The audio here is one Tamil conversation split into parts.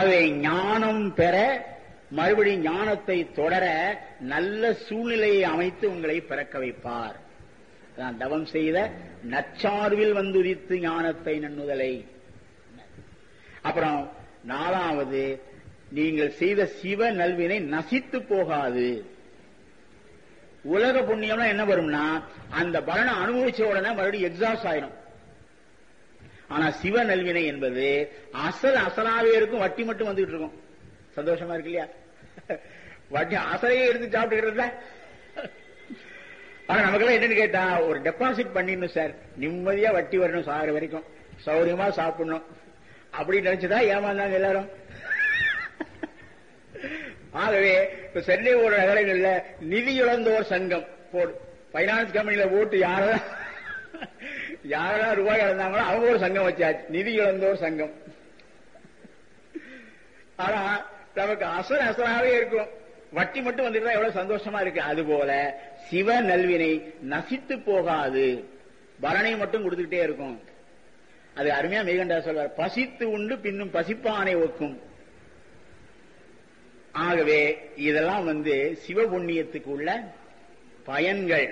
அதை ஞானம் பெற மறுபடியும் ஞானத்தை தொடர நல்ல சூழ்நிலையை அமைத்து உங்களை பிறக்க வைப்பார் நான் தவம் செய்த நச்சார்வில் வந்துதித்து ஞானத்தை நன்னுதலை அப்புறம் நாலாவது நீங்கள் செய்த சிவ நல்வினை நசித்து போகாது உலக புண்ணியம்னா என்ன வரும்னா அந்த பலனை அனுபவிச்ச உடனே மறுபடியும் எக்ஸாஸ்ட் ஆயிடும் ஆனா சிவ நல்வினை என்பது அசல் அசலாவே இருக்கும் வட்டி மட்டும் வந்துகிட்டு இருக்கும் சந்தோஷமா இருக்கு இல்லையா வட்டி அசலையே எடுத்து சாப்பிட்டுக்கிறத ஆனா நமக்கெல்லாம் என்னன்னு கேட்டா ஒரு டெபாசிட் பண்ணிடணும் சார் நிம்மதியா வட்டி வரணும் சாகிற வரைக்கும் சௌரியமா சாப்பிடணும் அப்படி நினைச்சுதான் ஏமாந்தாங்க எல்லாரும் ஆகவே இப்ப சென்னை ஒரு நகரங்கள்ல நிதி இழந்தோர் சங்கம் போடு பைனான்ஸ் கம்பெனில ஓட்டு யாரெல்லாம் யாரெல்லாம் ரூபாய் இழந்தாங்களோ அவங்க ஒரு சங்கம் வச்சாச்சு நிதி இழந்தோர் சங்கம் ஆனா நமக்கு அசல் அசலாவே இருக்கும் வட்டி மட்டும் வந்துட்டு எவ்வளவு சந்தோஷமா இருக்கு அது போல சிவ நல்வினை நசித்து போகாது பலனை மட்டும் கொடுத்துக்கிட்டே இருக்கும் அது அருமையா மேகண்டா சொல்வார் பசித்து உண்டு பின்னும் பசிப்பானை ஒக்கும் ஆகவே இதெல்லாம் வந்து சிவபுண்ணியத்துக்கு உள்ள பயன்கள்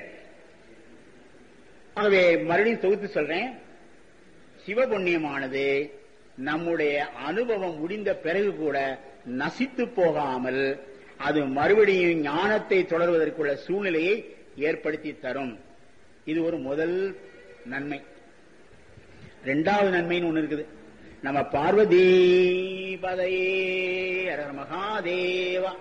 ஆகவே மறுபடியும் தொகுத்து சொல்றேன் சிவபுண்ணியமானது நம்முடைய அனுபவம் முடிந்த பிறகு கூட நசித்து போகாமல் அது மறுபடியும் ஞானத்தை தொடர்வதற்குள்ள சூழ்நிலையை ஏற்படுத்தி தரும் இது ஒரு முதல் நன்மை ரெண்டாவது நன்மைன்னு ஒண்ணு இருக்குது நம்ம பார்வதி பதையே ஹர மகாதேவா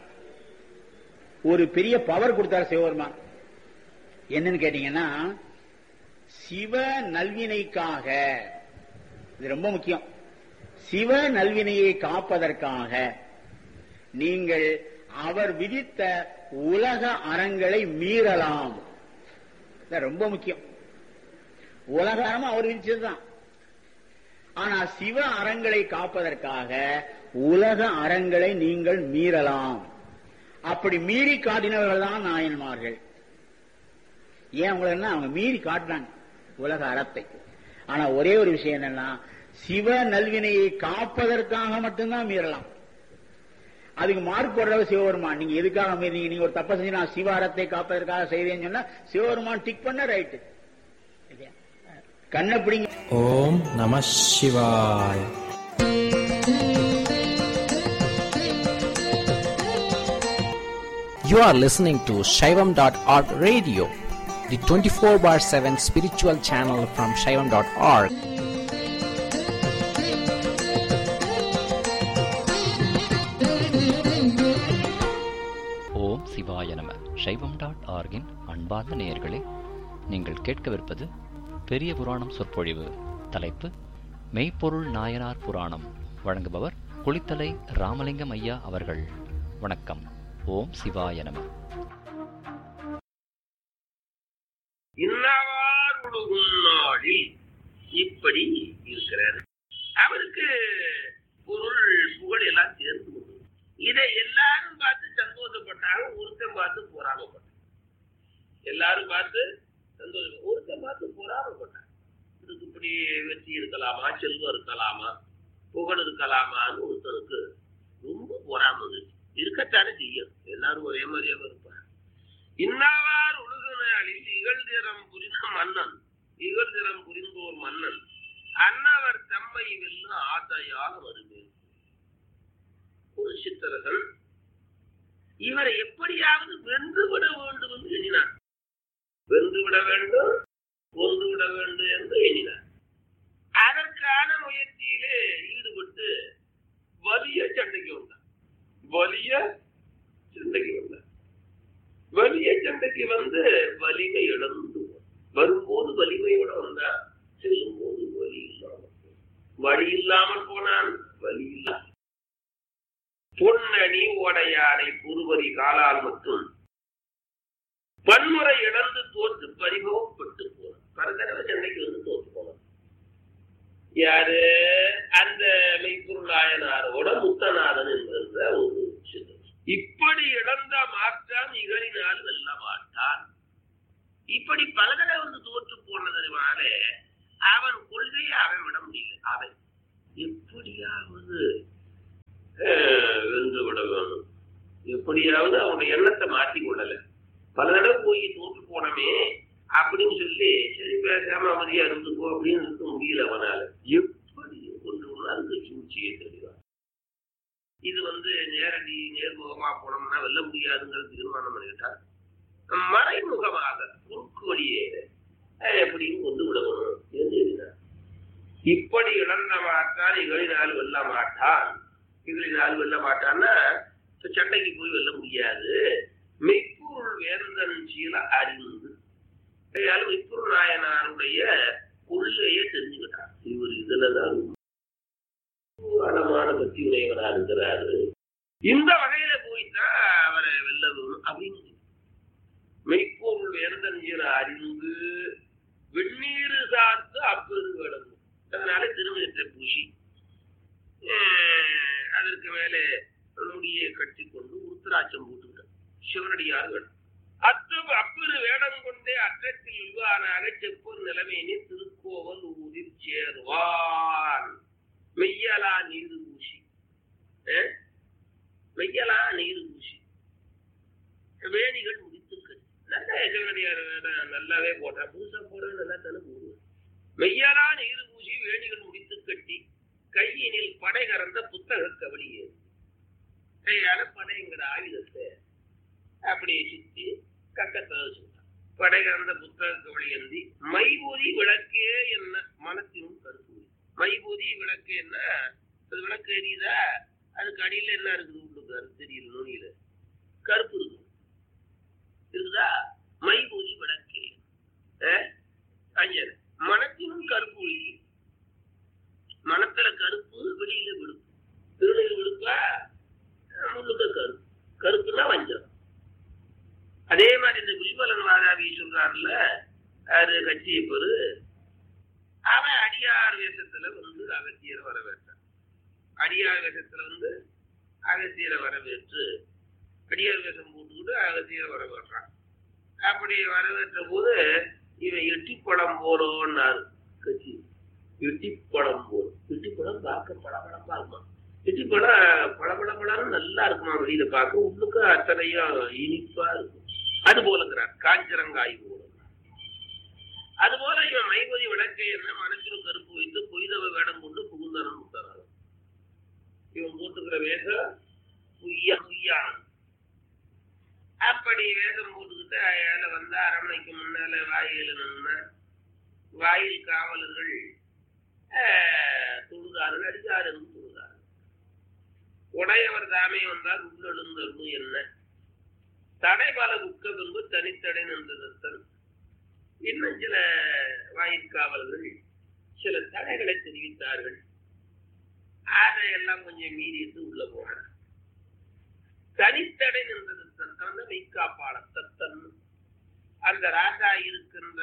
ஒரு பெரிய பவர் கொடுத்தார் சிவபெருமான் என்னன்னு கேட்டீங்கன்னா சிவ நல்வினைக்காக இது ரொம்ப முக்கியம் சிவ நல்வினையை காப்பதற்காக நீங்கள் அவர் விதித்த உலக அறங்களை மீறலாம் இது ரொம்ப முக்கியம் உலக அறம் அவர் விதிச்சதுதான் ஆனா சிவ அறங்களை காப்பதற்காக உலக அறங்களை நீங்கள் மீறலாம் அப்படி மீறி காட்டினவர்கள் தான் நாயன்மார்கள் ஏன் அவங்கள அவங்க மீறி காட்டினாங்க உலக அறத்தை ஆனா ஒரே ஒரு விஷயம் என்னன்னா சிவ நல்வினையை காப்பதற்காக மட்டும்தான் மீறலாம் அதுக்கு மார்க் போடுறவர் சிவபெருமான் நீங்க எதுக்காக மீறீங்க நீங்க ஒரு தப்ப செஞ்சு நான் சிவ அறத்தை காப்பதற்காக செய்தேன்னு சொன்னா சிவபெருமான் டிக் பண்ண ரைட்டு கண்ணை பிடிங்க ஓம் நம சிவாய் You are listening to Shaivam.org radio, the 24 bar 7 spiritual channel from Shaivam.org. ஓம் சிவாய நம சைவம் டாட் ஆர்கின் அன்பார்ந்த நேயர்களே நீங்கள் கேட்கவிருப்பது பெரிய புராணம் சொற்பொழிவு தலைப்பு மெய்ப்பொருள் நாயனார் புராணம் வழங்குபவர் குளித்தலை ராமலிங்கம் ஐயா அவர்கள் வணக்கம் ஓம் சிவாய நம இன்னாவார் உலகும் நாளில் இப்படி இருக்கிறார் அவருக்கு பொருள் புகழ் எல்லாம் சேர்ந்து கொண்டு இதை எல்லாரும் பார்த்து சந்தோஷப்பட்டாங்க ஒருத்தன் பார்த்து பொறாமப்பட்டான் எல்லாரும் பார்த்து சந்தோஷம் ஒருத்தன் பார்த்து பொறாமப்பட்டான் இதுக்கு இப்படி வெற்றி இருக்கலாமா செல்வம் இருக்கலாமா புகழ் இருக்கலாமான்னு ஒருத்தனுக்கு ரொம்ப பொறாம இருந்துச்சு இருக்கத்தானே செய்யும் எல்லாரும் ஒரே மாதிரியே இருப்பாங்க இன்னாவார் உலகினாலில் இகழ்திறம் புரிந்த மன்னன் இகழ்திறம் புரிந்தோர் மன்னன் அன்னவர் தம்மை வெல்லும் ஆசையால் வருமே ஒரு சித்தர்கள் இவரை எப்படியாவது வென்றுவிட வேண்டும் என்று எண்ணினார் வென்றுவிட வேண்டும் கொன்றுவிட வேண்டும் என்று எண்ணினார் அதற்கான முயற்சியிலே ஈடுபட்டு வலிய சண்டைக்கு வந்தார் வலிய சண்டைக்கு வந்தார் வலிய சண்டைக்கு வந்து வலிமை இழந்து வரும்போது வலிமையோட வந்தா செல்லும் போது வலி இல்லாமல் வழி இல்லாமல் போனான் வலி இல்லா பொன்னணி ஓடையானை புதுவரி காலால் மற்றும் பன்முறை இழந்து தோற்று பரிபவப்பட்டு போனான் பரதரவ சண்டைக்கு வந்து தோற்று போனான் யாரு அந்த மெய்ப்பொருளாயனாரோட முத்தநாதன் என்கிற ஒரு சித்தர் இப்படி இழந்த மாற்றான் இகழினால் வெல்ல மாட்டான் இப்படி பல தடவை வந்து தோற்று போனதுனாலே அவன் கொள்கையை அவன் விட முடியல அவன் எப்படியாவது எப்படியாவது அவனுடைய எண்ணத்தை மாற்றி கொள்ளல பல தடவை போய் தோற்று போனமே அப்படின்னு சொல்லி சரி பேசாம அமைதியா இருந்துக்கோ அப்படின்னு இருக்க முடியல அவனால எப்படி கொண்டு ஒண்ணு அதுக்கு சூழ்ச்சியே தெரியும் இது வந்து நேரடி நேர்முகமா போனோம்னா வெல்ல முடியாதுங்கிறது தீர்மானம் பண்ணிட்டார் மறைமுகமாக குறுக்கு வழியே அஹ், எப்படியும் கொண்டு விடணும் என்று எழுதினார் இப்படி இழந்த மாட்டான் இகழினால் வெல்ல மாட்டான் இகழினால் வெல்ல மாட்டான்னா இப்ப சண்டைக்கு போய் வெல்ல முடியாது மெய்ப்பொருள் வேந்தன் சீல அறிந்து அதனால மெய்ப்பொருள் நாயனாருடைய கொள்கையை தெரிஞ்சுக்கிட்டான் இவர் இதுலதான் ஆழமான பக்தி உடையவரா இருக்கிறாரு இந்த வகையில போய்தான் அவரை வெல்ல வேணும் அப்படின்னு மெய்ப்பொருள் வேந்தன் சீல அறிந்து வெந்நீர் சார்ந்து அப்பெரு கிடந்து அதனால திருமணத்தை பூசி அஹ், அதற்கு மேலே முடியை கட்டி கொண்டு உருத்தராட்சம் போட்டுவிட்டார் சிவனடியார்கள் அத்து அப்பெரு வேடம் கொண்டே அற்றத்தில் இவ்வாறாக செப்பூர் நிலைமையினி திருக்கோவல் ஊரில் சேர்வான் மெய்யலா நீரு பூசி அஹ், மெய்யலா நீரு பூசி வேணிகள் முடித்து கட்டி நல்ல சிவனடியார் வேடம் நல்லாவே போட்டா புதுசா போட நல்லா தானே போடுவேன் மெய்யாலா நீர் பூசி வேணிகள் முடித்து கட்டி கையினில் படை கறந்த புத்தக கவலியே கையால படைங்கிற ஆயுதத்தை அப்படியே சுத்தி கக்கத்தாக சொல்றான் படை கறந்த புத்தக கவலி ஏந்தி மைபூதி விளக்கே என்ன மனத்தினும் கருப்பு மைபூதி விளக்கு என்ன அது விளக்கு எரியுதா அதுக்கு அடியில என்ன இருக்குது உள்ளுக்கு அது தெரியல நுனியில கருப்பு இருக்கு இருக்குதா மைபூதி விளக்கே அஹ்? அஞ்சல் மனத்தினும் கருப்பு ஒளி மனத்துல கருப்பு வெளியில விழுப்பு திருநெல் விழுப்பா முழுக்க கருப்பு கருப்புன்னா வஞ்சம் அதே மாதிரி இந்த குல்பலன் வாதாபி சொல்றாருல்ல அது கட்சியப்பரு அவன் அடியார் வேஷத்துல வந்து அகத்தியரை வரவேற்றான் அடியார் வேஷத்துல வந்து அகத்தியரை வரவேற்று அடியார் வேஷம் போட்டுக்கிட்டு அகத்தியரை வரவேற்றான் அப்படி வரவேற்ற போது இவன் எட்டி படம் போறோம்னாரு கட்சி எட்டி படம் போறோம் எட்டி படம் பார்க்க படபடப்பா இருக்கும் எட்டி படம் படபடப்படான்னு நல்லா இருக்குமா வெளியில பார்க்க உள்ளுக்கு அத்தனையும் இனிப்பா இருக்கும் அது போலங்கிறார் காஞ்சரங்காய் போல அது போல இவன் மைபதி விளக்கை என்ன மனசிலும் கருப்பு வைத்து பொய்தவ வேடம் கொண்டு புகுந்தனம் விட்டாராம் இவன் போட்டுக்கிற வேஷம் பொய்யா பொய்யானது அப்படி வேதம் போட்டுக்கிட்டு அயால வந்தா அரண்மனைக்கு முன்னால வாயில நின்ன வாயில் காவலர்கள் ஆஹ், தொழுதார்கள் அடிதார் என்று தொழுதார்கள் உடையவர் தாமே வந்தால் உள்ளெழுந்தருளும் என்ன தடை பல துக்க பின்பு தனித்தடை நின்றதன் இன்னும் சில வாயிற்காவலர்கள் சில தடைகளை தெரிவித்தார்கள் அதையெல்லாம் கொஞ்சம் மீறிட்டு உள்ள போனார் தனித்தடை நின்றது தன் மெய்காப்பாளர் தத்தன் அந்த ராஜா இருக்கின்ற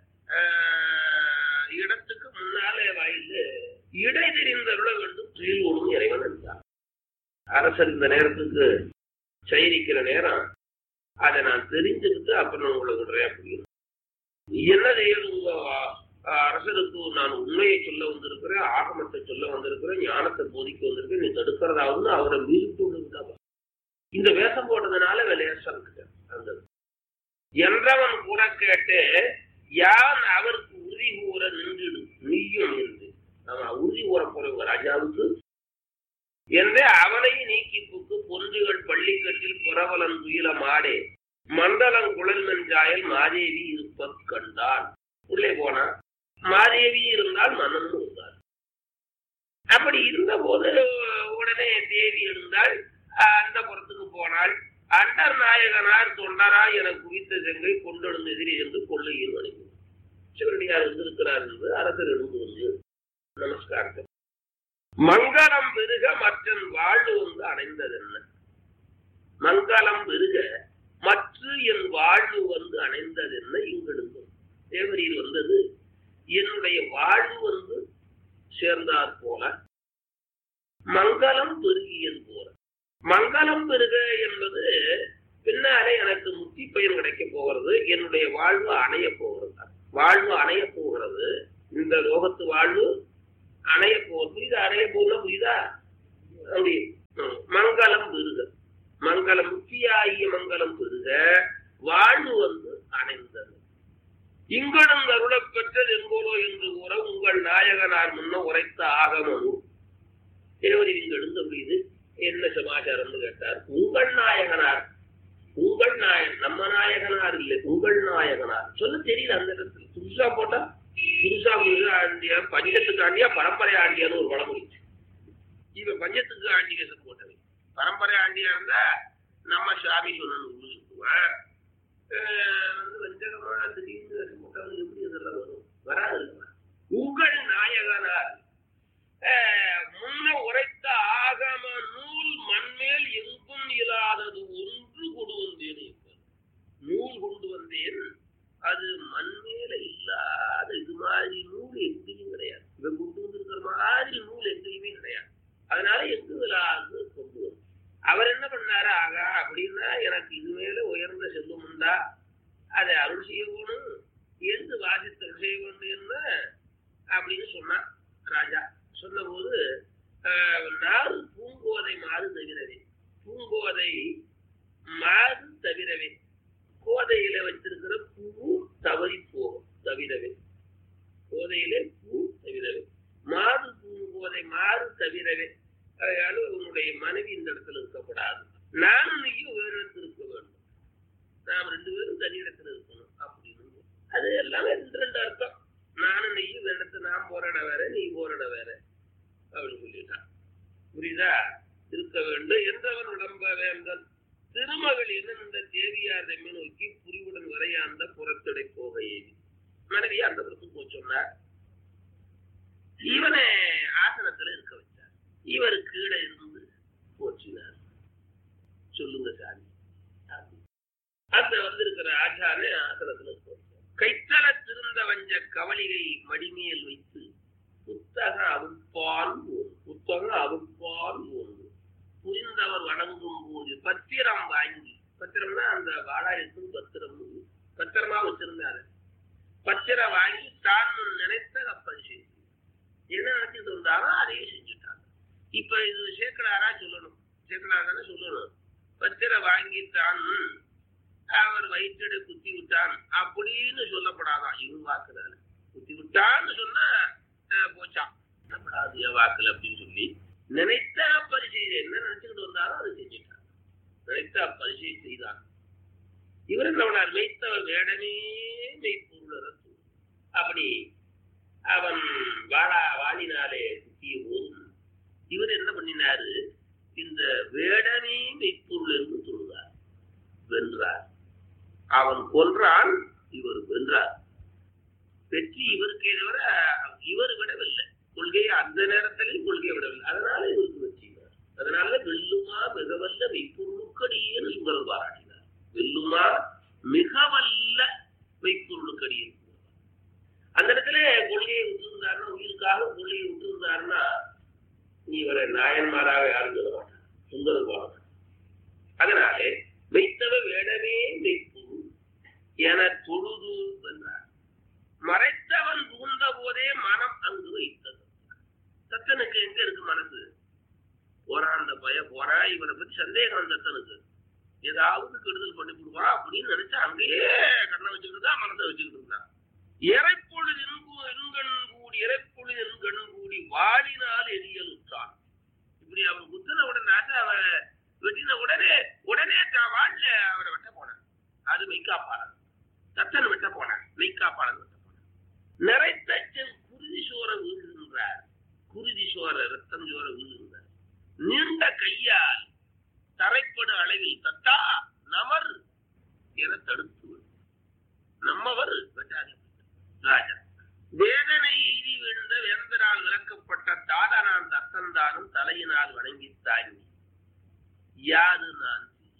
ஆஹ், இடத்துக்கு முன்னாலே வாயில இடை தெரிந்தருள வேண்டும் துயிலோடும் இறைவன் என்றார் அரசர் இந்த நேரத்துக்கு சயனிக்கிற நேரம் அதை நான் தெரிஞ்சுக்கிட்டு அப்புறம் உங்களை விடுறேன் அப்படின்னு என்ன செய்யணுங்க அரசருக்கு நான் உண்மையை சொல்ல வந்திருக்கிறேன் ஆகமத்தை சொல்ல வந்திருக்கிறேன் ஞானத்தை போதிக்க வந்திருக்கேன் நீ தடுக்கிறதாவது அவரை மீறிட்டு விடுங்கப்பா இந்த வேஷம் போட்டதுனால விளையாசம் அந்த என்றவன் கூற கேட்டு யான் அவருக்கு உறுதி கூற நின்றுடு நீயும் என்று அவன் உறுதி கூற போறவங்க ராஜாவுக்கு என்று அவனை நீக்கி புக்கு பொன்றுகள் பள்ளிக்கட்டில் புறவலன் துயில மாடே மண்டலம் குழல் நெஞ்சாயல் மாதேவி இருப்ப கண்டான் உள்ளே போனா மாதேவி இருந்தால் மன்னன் இருந்தார் அப்படி இருந்த போது உடனே தேவி இருந்தால் அந்த புறத்துக்கு போனாள் அண்டர் நாயகனார் தொண்டராய் என குவித்த செங்கை கொண்டெழுந்து எதிரி என்று கொள்ளையில் அனுப்பி சிவனடியார் இருந்திருக்கிறார் என்று அரசர் எழுந்து வந்து நமஸ்காரத்தை மங்களம் பெருக மற்றன் வாழ்வு வந்து அடைந்தது என்ன மங்களம் பெருக மற்ற என் வாழ்வு வந்து அணைந்தது என்ன இங்கிருந்து தேவரியில் வந்தது என்னுடைய வாழ்வு வந்து சேர்ந்தார் போல மங்களம் பெருகியது போல மங்களம் பெருக என்பது பின்னாலே எனக்கு முத்தி பயன் கிடைக்க போகிறது என்னுடைய வாழ்வு அணைய போகிறது வாழ்வு அணைய போகிறது இந்த லோகத்து வாழ்வு அணைய போகிறது புரியுதா அணைய போகுதுன்னா புரியுதா அப்படி ம். மங்களம் பெருக மங்கள மங்கலம் முக்தியாகிய மங்கலம் பெருக வாழ்வு வந்து அணைந்தது இங்கனம் அருளப் பெற்றது என்போலோ என்று கூற உங்கள் நாயகனார் முன்ன உரைத்த ஆகமனு தேவதி இங்கு எழுந்த முடியுது என்ன சமாச்சாரம்னு கேட்டார் உங்கள் நாயகனார் உங்கள் நாயகன் நம்ம நாயகனார் இல்லை உங்கள் நாயகனார் சொல்ல தெரியல அந்த இடத்துல புதுசா போட்டா புதுசா புதுசா ஆண்டியா பஞ்சத்துக்கு ஆண்டியா பரம்பரை ஆண்டியான்னு ஒரு படம் இருந்துச்சு இவன் பஞ்சத்துக்கு ஆண்டி கேசம் போட்டவன் பரம்பரை ஆண்டியா இருந்தா நம்ம சாமி சொல்லணும் சொல்லுவான் வந்து வஞ்சகமா திடீர்னு வேஷம் போட்டவன் எப்படி இதெல்லாம் வரும் வராது இல்லையா? உங்கள் நாயகனார் அஹ், முன்ன உரைத்த ஆகம நூல் மண்மேல் எங்கும் இல்லாதது ஒன்று கொண்டு வந்தேன் என்பார். நூல் கொண்டு வந்தேன் அது மண்மேல இல்லாத இது மாதிரி நூல் எங்கேயும் கிடையாது இவன் கொண்டு வந்திருக்கிற மாதிரி நூல் எங்கேயுமே கிடையாது அதனால எங்கு இல்லாது கொண்டு வந்து அவர் என்ன பண்ணாரு ஆகா அப்படின்னா எனக்கு இது மேல உயர்ந்த செல்வம் உண்டா அதை அருள் செய்யணும் எந்த வாசித்து அருள் செய்ய வேண்டும் என்ன அப்படின்னு சொன்னான் ராஜா சொன்னபோது ஆஹ், நாறு பூங்கோதை மாறு தவிரவே பூங்கோதை மாறு தவிரவே கோதையில வச்சிருக்கிற பூ தவறி போகும் தவிரவே கோதையிலே பூ தவிரவே மாறு பூங்கோதை மாறு தவிரவே அதனால உன்னுடைய மனைவி இந்த இடத்துல இருக்கக்கூடாது நானும் நீயும் வேறு இடத்துல இருக்க வேண்டும் நாம் ரெண்டு பேரும் தனி இடத்துல இருக்கணும் அப்படின்னு அது எல்லாமே ரெண்டு ரெண்டு அர்த்தம் நானும் நீயும் வேற இடத்துல நான் போற இடம் வேற நீ போற இடம் வேற அப்படின்னு சொல்லிட்டான் புரியுதா இருக்க வேண்டும் என்றவன் உடம்ப வேந்தன் திருமகள் என்ன இந்த தேவியார் தம்மை நோக்கி புரிவுடன் வரையாந்த புறத்தடை போக ஏவி மனைவி அந்த புறத்துக்கு போய் சொன்னார் இவனை ஆசனத்துல இருக்க வச்சார் இவர் கீழே இருந்து போச்சினார் சொல்லுங்க சாமி அந்த வந்திருக்கிற ஆச்சாரே ஆசனத்துல இருக்க வச்சார் கைத்தல திருந்த வஞ்ச கவலிகை மடிமேல் வைத்து புத்தக அவுப்பால் போன் புத்தக அவுப்பால் போன் புரிந்தவர் வணங்கும் போது பத்திரம் வாங்கி பத்திரம்னா அந்த வாழாயத்துக்கு பத்திரம் பத்திரமா வச்சிருந்தாரு பத்திரம் வாங்கி தான் நினைத்த கப்பல் செய்து என்ன நினைச்சிட்டு இருந்தாரோ அதையே செஞ்சுட்டாங்க இப்ப இது சேர்க்கலாரா சொல்லணும் சேர்க்கலாரான்னு சொல்லணும் பத்திரம் வாங்கி தான் அவர் வயிற்றடை குத்தி விட்டான் அப்படின்னு சொல்லப்படாதான் இவன் வாக்குனால குத்தி விட்டான்னு சொன்னா அஹ், போச்சான் சொல்லப்படாது என் வாக்குல அப்படின்னு சொல்லி நினைத்த பரிசெய்த என்ன நினைச்சுக்கிட்டு வந்தாரோ அதை செஞ்சுட்டான் நினைத்த பரிசை செய்தான் இவர் என்ன பண்ணார் மெய்த்தவர் வேடமே மெய்ப்பொருள் அப்படி அவன் வாழா வாழினாலே குத்திய போதும் இவர் என்ன பண்ணினாரு இந்த வேடமே மெய்ப்பொருள் என்று சொல்றார் வென்றார் அவன் கொன்றான் இவர் வென்றார் வெற்றி இவருக்கே தவிர இவர் விடவில்லை கொள்கையை அந்த நேரத்திலையும் கொள்கையை விடவில்லை அதனால இவருக்கு வெற்றி அதனால வெல்லுமா மிகவல்ல மெய்ப்பொருளுக்கடியேன்னு சுந்தரர் பாராட்டினார் வெல்லுமா மிகவல்ல மெய்ப்பொருளுக்கடியே அந்த இடத்துல கொள்கையை விட்டுருந்தாருன்னா உயிருக்காக கொள்கையை விட்டுருந்தாருன்னா நீ இவரை நாயன்மாராக யாரும் சொல்ல மாட்டார் சுந்தரர் பாராட்டார் அதனாலே மெய்த்தவ வேடமே மெய்ப்பொருள் என தொழுது வென்றார் மறைத்தவன் புகுந்த போதே மனம் அங்கு வைத்தது தத்தனுக்கு எங்க இருக்கு மனசு போறான் அந்த பய போறா இவனை பத்தி சந்தேகம் தத்தனுக்கு ஏதாவது கெடுதல் பண்ணி விடுவான் அப்படின்னு நினைச்சு அங்கேயே கண்ணை வச்சுக்கிட்டு தான் மனசை வச்சுக்கிட்டு இருந்தான் இறைப்பொழுது எண்கண் கூடி இறைப்பொழுது எண்கண் கூடி வாழினால் எரியல் உற்றான் இப்படி அவன் குத்தின உடனே அவன் வெட்டின உடனே உடனே தான் வாழ்ல அவரை வெட்ட போனான் அது மெய்காப்பாளன் தத்தன் வெட்ட போனான் மெய்காப்பாளன் வெட்ட போனான் நிறைத்த செல் குருதி சோர வீழ்கின்றார் குருதி சோர ரத்தம் சோர வீழ்கின்றார் நீண்ட கையால் தரைப்படு அளவில் தத்தா நமர் என தடுத்து விடு. நம்மவர் வெட்டாதே ராஜா வேதனை எய்தி விழுந்த வேந்தரால் விளக்கப்பட்ட தாடனான் தத்தந்தானும் தலையினால் வணங்கி தாங்கி யாது நான்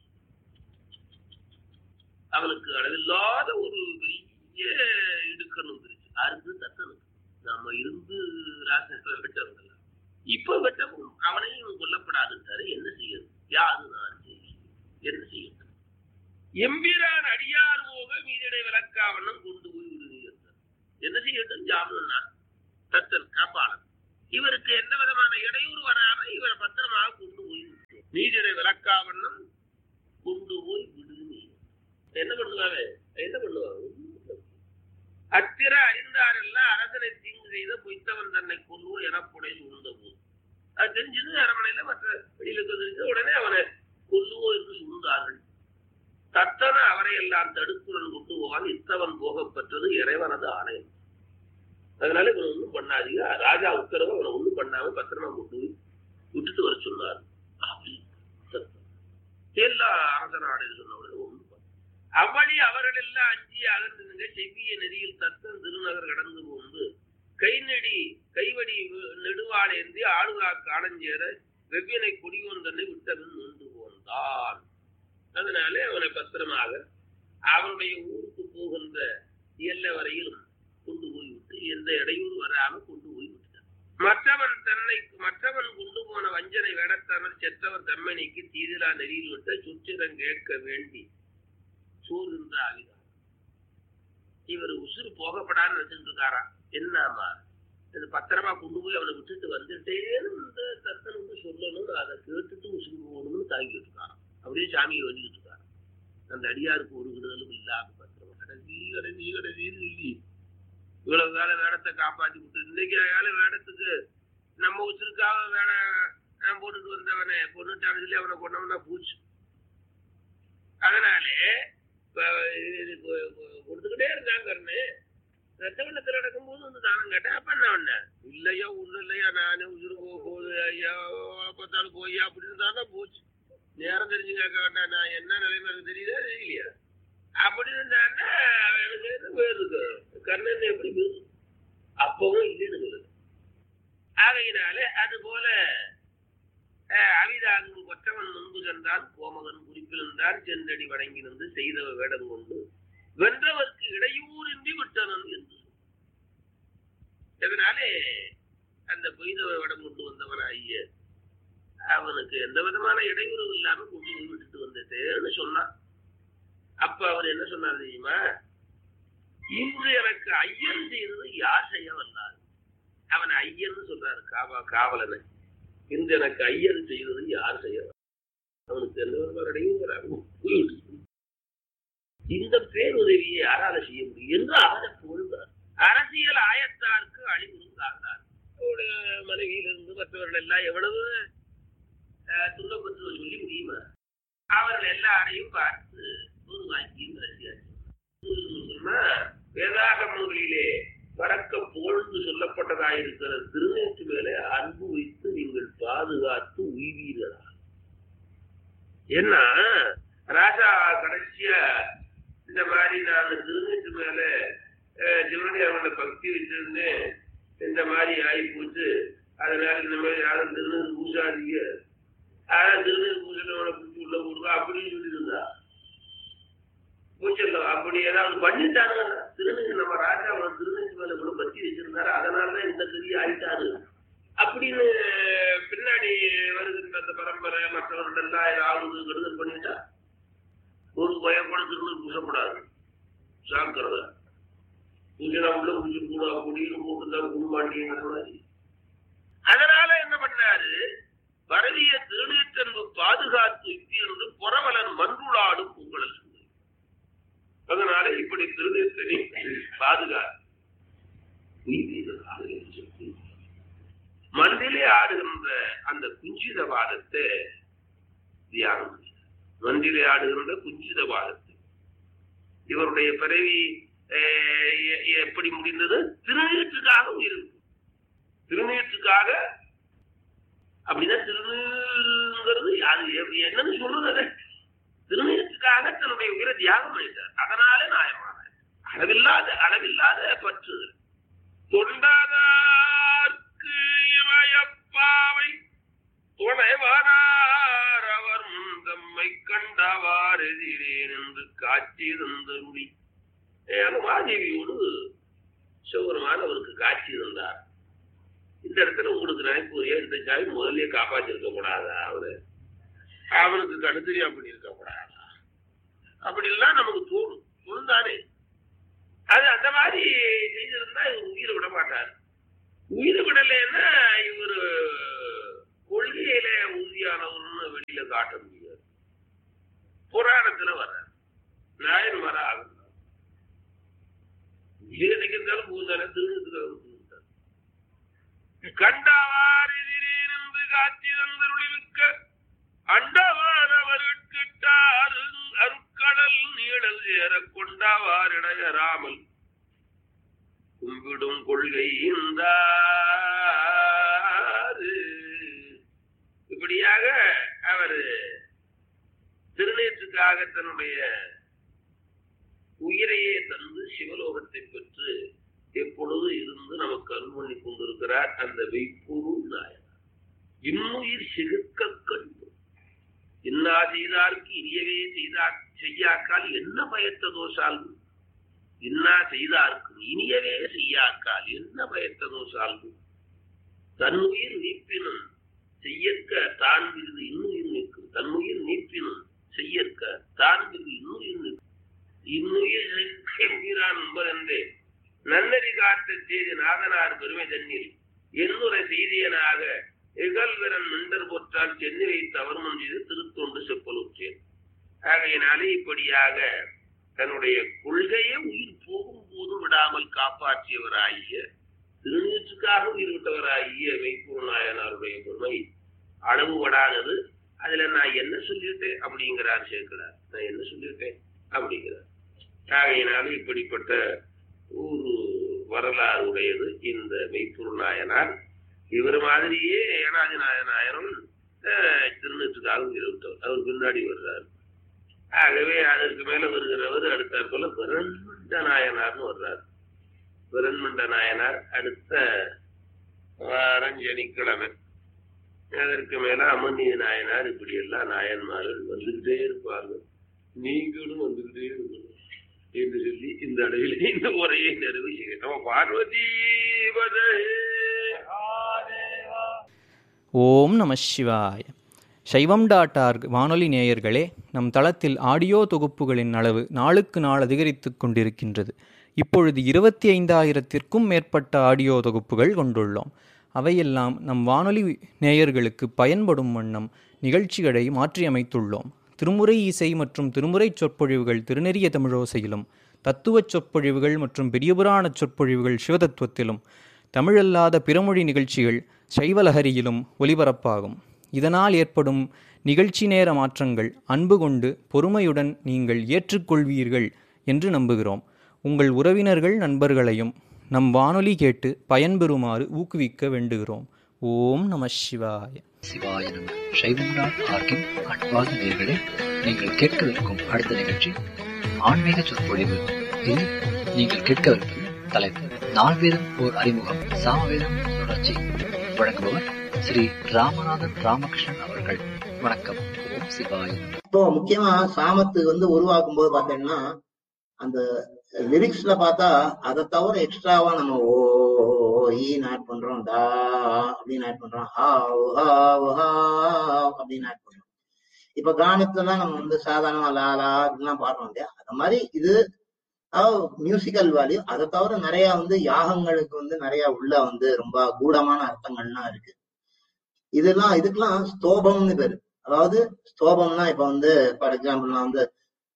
அவனுக்கு அளவில்லாத ஒரு பெரிய இடுக்கணும் வந்துருச்சு யாருக்கு தத்தனுக்கு நாம இருந்து ராசனை வெட்டவங்கள இப்ப வெட்டவும் அவனையும் கொல்லப்படாதுட்டாரு என்ன செய்யறது யாது நான் செய்வேன். என்ன செய்யறது எம்பிரான் அடியார் போக மீதிடை விளக்காவண்ணம் கொண்டு போய் விடுவீர்கள் என்ன செய்யட்டும் ஜாமுன்னா தத்தன் காப்பாளன் இவருக்கு எந்த விதமான இடையூறு வராம இவரை பத்திரமாக கொண்டு போய் விட்டு. நீதிடை விளக்காவண்ணம் கொண்டு போய் விடு நீ என்ன பண்ணுவாங்க என்ன பண்ணுவாங்க ஒண்ணும் பண்ண முடியாது. அத்திர அறிந்தாரெல்லாம் அரசனை தீங்கு செய்த பொய்த்தவன் தன்னை கொல்லுவோம் என புடை சூழ்ந்த போது அது தெரிஞ்சது அரமனையில மற்ற வெளியில தெரிஞ்ச உடனே அவனை கொல்லுவோ என்று சூழ்ந்தார்கள் தத்தன அவரை எல்லாம் தடுப்புடன் கொண்டு போவான் இத்தவன் போகப் பெற்றது இறைவனது ஆணையம் அதனால இவனை ஒண்ணும் பண்ணாதீங்க ராஜா உத்தரவு அவனை ஒண்ணும் பண்ணாம பத்திரமா கொண்டு போய் விட்டுட்டு வர சொன்னார் அப்படி சத்தம். எல்லா அரச நாடு சொன்ன உடனே ஒண்ணும் பண்ண அவ்வழி அவர்கள் எல்லாம் அஞ்சி அகன்றுங்க செவ்விய நெறியில் தத்தன் திருநகர் கடந்து போந்து கை நெடி கைவடி நெடுவாளேந்தி ஆளுகா காணஞ்சேர வெவ்வினை கொடியோன் தன்னை விட்டவன் நின்று போந்தான் அதனாலே அவனை பத்திரமாக அவனுடைய ஊருக்கு போகின்ற எல்லை வரையிலும் கொண்டு போய் விட்டு எந்த இடையூறு வராம கொண்டு போய் விட்டான் மற்றவன் தன்னை மற்றவன் கொண்டு போன வஞ்சனை வேடத்தனர் செத்தவர் தம்மணிக்கு தீதிலா நெறியில் விட்ட சுற்றிடம் கேட்க வேண்டி சூழ்ந்த ஆவிதான் இவர் உசுறு போகப்படான்னு வச்சுட்டு இருக்காரா என்னமா இது பத்திரமா கொண்டு போய் அவனை விட்டுட்டு வந்துட்டேன்னு இந்த தத்தன் வந்து சொல்லணும் அதை கேட்டுட்டு உசுறு போகணும்னு தாங்கிட்டு இருக்காராம் அப்படியே சாமியை வேண்டிக்கிட்டு இருக்காரு அந்த அடியாருக்கு ஒரு விடுதலும் இல்லாம பத்திரமா கடைசி கடைசி கடைசின்னு சொல்லி இவ்வளவு கால வேடத்தை காப்பாத்தி விட்டு இன்னைக்கு கால வேடத்துக்கு நம்ம உசுருக்காக வேட அஹ், போட்டுட்டு வந்தவனை கொண்டுட்டான்னு சொல்லி அவனை கொண்டவனா பூச்சு அதனாலே இப்ப இது கொ- கொ- கொடுத்துக்கிட்டே இருந்தாங்கன்னு ரத்த வெள்ளத்தில் நடக்கும்போது வந்து தானம் கேட்டேன் அப்ப என்ன பண்ண இல்லையா ஒண்ணும் இல்லையா நானே உசுறு போக போகுது ஐயா பார்த்தாலும் போய் அப்படின்னு தானே போச்சு நேரம் தெரிஞ்சு கேட்க வேண்டாம் நான் என்ன நிலைமை இருக்கு தெரியுதா தெரியலையா அப்படி இருந்தான்னா எனக்கு என்ன பேர் இருக்கு கர்ணன் எப்படி பேர் அப்பவும் இல்லைன்னு சொல்லுது ஆகையினாலே அது போல அவிதாங்கு கொற்றவன் முன்பு சென்றான் கோமகன் குறிப்பிருந்தான் சென்றடி வணங்கி நின்று செய்தவ வேடம் கொண்டு வென்றவர்க்கு இடையூறின்றி விட்டனன் என்று சொன்னான். இதனாலே அந்த பொய்தவ வேடம் கொண்டு வந்தவனாகிய அவனுக்கு எந்த விதமான இடையூறு இல்லாம கொண்டு போய் விட்டுட்டு வந்துட்டேன்னு சொன்னான் அப்ப அவர் என்ன சொன்னார் தெரியுமா இன்று எனக்கு ஐயன் செய்தது யார் செய்ய வந்தார் அவன் ஐயன்னு சொல்றாரு காவா காவலனை இன்று எனக்கு ஐயன் செய்தது யார் செய்ய வந்தார்? அவனுக்கு எந்த விதமான இடையூறு வராம போய் விட்டுட்டு இந்த பேருதவியை யாரால செய்ய முடியும் என்று அவரை புகழ்ந்தார் அரசியல் ஆயத்தாருக்கு அழிவுறுந்தார் அவருடைய மனைவியிலிருந்து மற்றவர்கள் எல்லாம் எவ்வளவு அஹ், துன்பப்பட்டு சொல்லி முடியுமா அவர்கள் எல்லாரையும் பார்த்து உருவாக்கியும் ரசிகாச்சு வேதாகமங்களிலே பறக்க புகழ்ந்து சொல்லப்பட்டதாயிருக்கிற திருநேற்று மேலே அன்பு வைத்து நீங்கள் பாதுகாத்து உய்வீர்களா ஏன்னா ராஜா கடைசியா இந்த மாதிரி நான் திருநெற்று மேல அஹ், சிவனடி அவனோட பக்தி வச்சிருந்தேன் இந்த மாதிரி ஆகி போச்சு அதனால இந்த மாதிரி யாரும் திருநெல் பூசாதீங்க அதான் திருநெல் பூசணவனை பிடிச்சி உள்ள போடுவா அப்படின்னு சொல்லிட்டு இருந்தா பூச்சல்ல அப்படி ஏதாவது பண்ணிட்டாங்க திருநெல் நம்ம ராஜா அவனை திருநெல் மேல இவ்வளவு பக்தி வச்சிருந்தாரு அதனாலதான் இந்த பெரிய ஆயிட்டாரு அப்படின்னு பின்னாடி வருகின்ற அந்த பரம்பரை மற்றவர்கள் எல்லாம் ஏதாவது கெடுதல் பண்ணிட்டா ஒரு பயம் கூட திருநெல் பூசப்படாது சாக்கிறத பூஜனை உள்ள பூஜை கூட அப்படின்னு போட்டுருந்தா குடும்பாண்டியங்க கூடாது அதனால என்ன பண்ணாரு பரவிய திருநீற்றன்பு பாதுகாத்து யுக்தி என்று புறவலன் மன்றுளாடும் உங்களை அதனால இப்படி திருநீற்றனை பாதுகாத்து உய்வீர்களாக என்று சொல்லி மந்திலே ஆடுகின்ற அந்த குஞ்சித வாதத்தை தியானம் செய்தார். மந்திலே ஆடுகின்ற குஞ்சித வாதத்தை இவருடைய பிறவி அஹ், எ- எப்படி முடிந்தது திருநீற்றுக்காக உயிருக்கு திருநீற்றுக்காக அப்படின்னா திருநீருங்கிறது அது எ- என்னன்னு சொல்றது அது திருநீற்றுக்காக தன்னுடைய உயிரை தியாகம் பண்ணிட்டார் அதனால நியாயமான அளவில்லாத அளவில்லாத பற்று தொண்டாதார்க்கு இமயப்பாவை துணைவானார் அவர் முன் தம்மை கண்டவார் எதிரேன் என்று காட்சி தந்தருளி மாதேவியோடு சிவபெருமான் அவருக்கு காட்சி தந்தார் இந்த இடத்துல உங்களுக்கு நினைப்பு வரையா இந்த சாமி முதல்லயே காப்பாற்றிருக்க கூடாதா அவரு அவனுக்கு கடுத்தறியா பண்ணியிருக்க கூடாதா அப்படிலாம் நமக்கு தோணும் தோணும் தானே அது அந்த மாதிரி செய்திருந்தா இவர் உயிரை விட மாட்டார் உயிரை விடலைன்னா இவர் கொள்கையில உறுதியானவர்னு வெளியில காட்ட முடியாது புராணத்துல வர்றார் நாயன் வர ஆகும் கிடைக்கிறதாலும் பூந்தானே திருநெல்வேலி கண்டவாறு எதிரேனின்று காட்சி தந்தருளிவிக்க அண்டவானவர்கிட்டார் அருட்கடல் நீழல் சேர கொண்டவாரிடையராமல் கும்பிடும் கொள்கை இப்படியாக அவர் திருநேற்றுக்காக தன்னுடைய உயிரையே தந்து சிவலோகத்தை பெற்று எப்பொழுது இருந்து நமக்கு அருள் பண்ணி கொண்டிருக்கிறார் அந்த வெய்ப்பூரு நாயனார் இன்னுயிர் சிறுக்க கண்டு இன்னா செய்தார்க்கு இனியவே செய்தார் செய்யாக்கால் என்ன பயத்த தோசால்வு இன்னா செய்தார்க்கு இனியவே செய்யாக்கால் என்ன பயத்த தோசால்வு தன்னுயிர் நீப்பினும் செய்யற்க தான் விருது இன்னுயிர் நிற்கும் தன்னுயிர் நீப்பினும் செய்யற்க தான் விருது இன்னுயிர் நிற்கும் இன்னுயிர் உயிரான் என்பதென்றே நன்னறி காட்ட செய்தி நாதனார் பெருமை தண்ணீர் என்னுரை செய்தியனாக இகழ்விரன் மிண்டர் போற்றால் சென்னி வைத்து அவர் முன் செய்து திருத்தொண்டு செப்பலுற்றேன் ஆகையினாலே இப்படியாக தன்னுடைய கொள்கையை உயிர் போகும் போது விடாமல் காப்பாற்றியவராகிய திருநீற்றுக்காக உயிர் விட்டவராகிய வைப்பூர் நாயனாருடைய பெருமை அளவுபடாதது அதுல நான் என்ன சொல்லியிருக்கேன் அப்படிங்கிறார் சேர்க்கிறார் நான் என்ன சொல்லியிருக்கேன் அப்படிங்கிறார் ஆகையினால இப்படிப்பட்ட ஒரு வரலாறு உடையது இந்த மெய்ப்பொருள் நாயனார் இவர் மாதிரியே ஏனாதி நாயனாயரும் திருநெற்றுக்காக உயிர் விட்டவர் அவர் பின்னாடி வர்றார் ஆகவே அதற்கு மேல வருகிறவர் அடுத்தாற் போல பிரண்மண்ட நாயனார்னு வர்றார் பிரண்மண்ட நாயனார் அடுத்த வாரம் சனிக்கிழமை அதற்கு மேல அமர்நீதி நாயனார் இப்படி எல்லாம் நாயன்மார்கள் வந்துகிட்டே இருப்பார்கள் நீங்களும் வந்துகிட்டே இருக்கணும் என்று சொல்லி இந்த அளவில் இந்த உரையை நிறைவு செய்கிறேன் நம்ம பார்வதி ஓம் நம சிவாய சைவம் டாட் ஆர்க் வானொலி நேயர்களே நம் தளத்தில் ஆடியோ தொகுப்புகளின் அளவு நாளுக்கு நாள் அதிகரித்து கொண்டிருக்கின்றது இப்பொழுது இருபத்தி ஐந்தாயிரத்திற்கும் மேற்பட்ட ஆடியோ தொகுப்புகள் கொண்டுள்ளோம் அவையெல்லாம் நம் வானொலி நேயர்களுக்கு பயன்படும் வண்ணம் நிகழ்ச்சிகளை மாற்றியமைத்துள்ளோம் திருமுறை இசை மற்றும் திருமுறை சொற்பொழிவுகள் திருநெறிய தமிழோசையிலும் தத்துவச் சொற்பொழிவுகள் மற்றும் பெரியபுராண சொற்பொழிவுகள் சிவதத்துவத்திலும் தமிழல்லாத பிறமொழி நிகழ்ச்சிகள் சைவலஹரியிலும் ஒலிபரப்பாகும் இதனால் ஏற்படும் நிகழ்ச்சி நேர மாற்றங்கள் அன்பு கொண்டு பொறுமையுடன் நீங்கள் ஏற்றுக்கொள்வீர்கள் என்று நம்புகிறோம் உங்கள் உறவினர்கள் நண்பர்களையும் நம் வானொலி கேட்டு பயன்பெறுமாறு ஊக்குவிக்க வேண்டுகிறோம் ஓம் நம சிவாய சிவாய நம சைவம் டாட் ஆர்கின் அன்பார்ந்த நேர்களே நீங்கள் கேட்கவிருக்கும் அடுத்த நிகழ்ச்சி ஆன்மீக சொற்பொழிவு இதில் நீங்கள் கேட்கவிருப்பது தலைப்பு நால்வேதம் ஓர் அறிமுகம் சாமவேதம் தொடர்ச்சி வழங்குபவர் ஸ்ரீ ராமநாதன் ராமகிருஷ்ணன் அவர்கள் வணக்கம் ஓம் சிவாய நம இப்போ முக்கியமா சாமத்து வந்து உருவாக்கும் போது பாத்தீங்கன்னா அந்த லிரிக்ஸ்ல பார்த்தா அதை தவிர எக்ஸ்ட்ராவா நம்ம ஓ ஈன்னு ஆட் பண்றோம் டா அப்படின்னு ஆட் பண்றோம் ஹாவ் ஹாவ் ஹாவ் அப்படின்னு ஆட் பண்றோம் இப்ப கானத்துலாம் நம்ம வந்து சாதாரணமா லா லா அப்படிலாம் பாடுறோம் இல்லையா அந்த மாதிரி இது மியூசிக்கல் வேல்யூ அதை தவிர நிறைய வந்து யாகங்களுக்கு வந்து நிறைய உள்ள வந்து ரொம்ப கூடமான அர்த்தங்கள்லாம் இருக்கு இதெல்லாம் இதுக்கெல்லாம் ஸ்தோபம்னு பேரு அதாவது ஸ்தோபம்னா இப்ப வந்து ஃபார் எக்ஸாம்பிள் நான் வந்து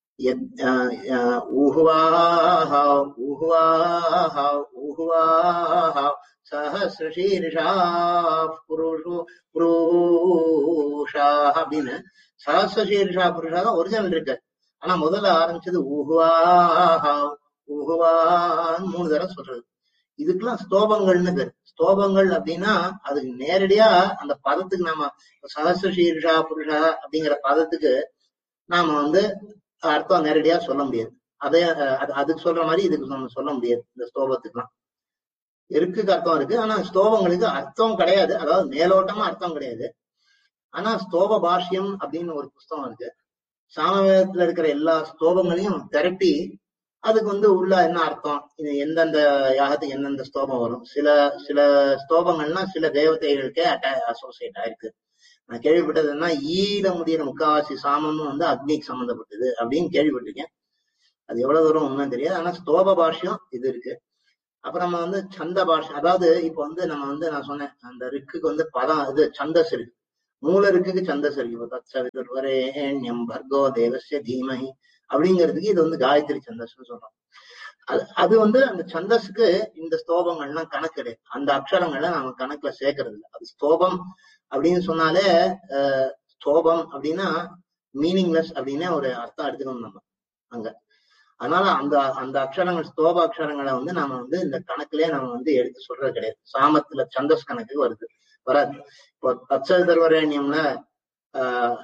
ஊஹுவாஹ ஊஹுவாஹ ஊஹுவாஹ சஹசிரசீர்ஷா புருஷு புருஷா அப்படின்னு சஹசிரசீர்ஷா புருஷா தான் ஒரிஜினல் இருக்கு ஆனா முதல்ல ஆரம்பிச்சது ஊஹுவாஹா ஊஹுவான்னு மூணு தடவை சொல்றது இதுக்கெல்லாம் ஸ்தோபங்கள்னு பேரு ஸ்தோபங்கள் அப்படின்னா அதுக்கு நேரடியா அந்த பதத்துக்கு நாம சஹசிரசீர்ஷா புருஷா அப்படிங்கிற பதத்துக்கு நாம வந்து அர்த்தம் நேரடியா சொல்ல முடியாது அதே அது அதுக்கு சொல்ற மாதிரி இதுக்கு நம்ம சொல்ல முடியாது இந்த ஸ்தோபத்துக்குலாம் இருக்குக்கு அர்த்தம் இருக்கு ஆனா ஸ்தோபங்களுக்கு அர்த்தம் கிடையாது அதாவது மேலோட்டமா அர்த்தம் கிடையாது ஆனா ஸ்தோப பாஷ்யம் அப்படின்னு ஒரு புஸ்தகம் இருக்கு சாமவேதத்துல இருக்கிற எல்லா ஸ்தோபங்களையும் திரட்டி அதுக்கு வந்து உள்ள என்ன அர்த்தம் இது எந்தெந்த யாகத்துக்கு எந்தெந்த ஸ்தோபம் வரும் சில சில ஸ்தோபங்கள்னா சில தேவதைகளுக்கே அட்டா அசோசியேட் ஆயிருக்கு நான் கேள்விப்பட்டதுன்னா ஈட முடியிற முக்காவாசி சாமமும் வந்து அக்னிக்கு சம்மந்தப்பட்டது அப்படின்னு கேள்விப்பட்டிருக்கேன் அது எவ்வளவு தூரம் உண்மைன்னு தெரியாது ஆனா ஸ்தோப பாஷ்யம் இது இருக்கு அப்புறம் நம்ம வந்து சந்த பாஷ்யம் அதாவது இப்ப வந்து நம்ம வந்து நான் சொன்னேன் அந்த ரிக்குக்கு வந்து பதம் இது சந்தஸ் இருக்கு மூலருக்கு சந்தஸ் இருக்கு தத்சவிதுர்வரேண்யம் பர்கோ தேவஸ்ய தீமஹி அப்படிங்கிறதுக்கு இது வந்து காயத்ரி சந்தஸ்னு சொல்றோம் அது அது வந்து அந்த சந்தஸுக்கு இந்த ஸ்தோபங்கள்லாம் கணக்கு கிடையாது அந்த அக்ஷரங்களை நாம கணக்குல சேர்க்கறது இல்லை அது ஸ்தோபம் அப்படின்னு சொன்னாலே அஹ், ஸ்தோபம் அப்படின்னா மீனிங்லெஸ் அப்படின்னு ஒரு அர்த்தம் எடுத்துக்கணும் நம்ம அங்க அதனால அந்த அந்த அக்ஷரங்கள் ஸ்தோப அக்ஷரங்களை வந்து நாம வந்து இந்த கணக்குலயே நம்ம வந்து எடுத்து சொல்றது கிடையாது சாமத்துல சந்தஸ் கணக்கு வருது வராது இப்போ தச்ச தர்வரேண்யம்ல ஆஹ்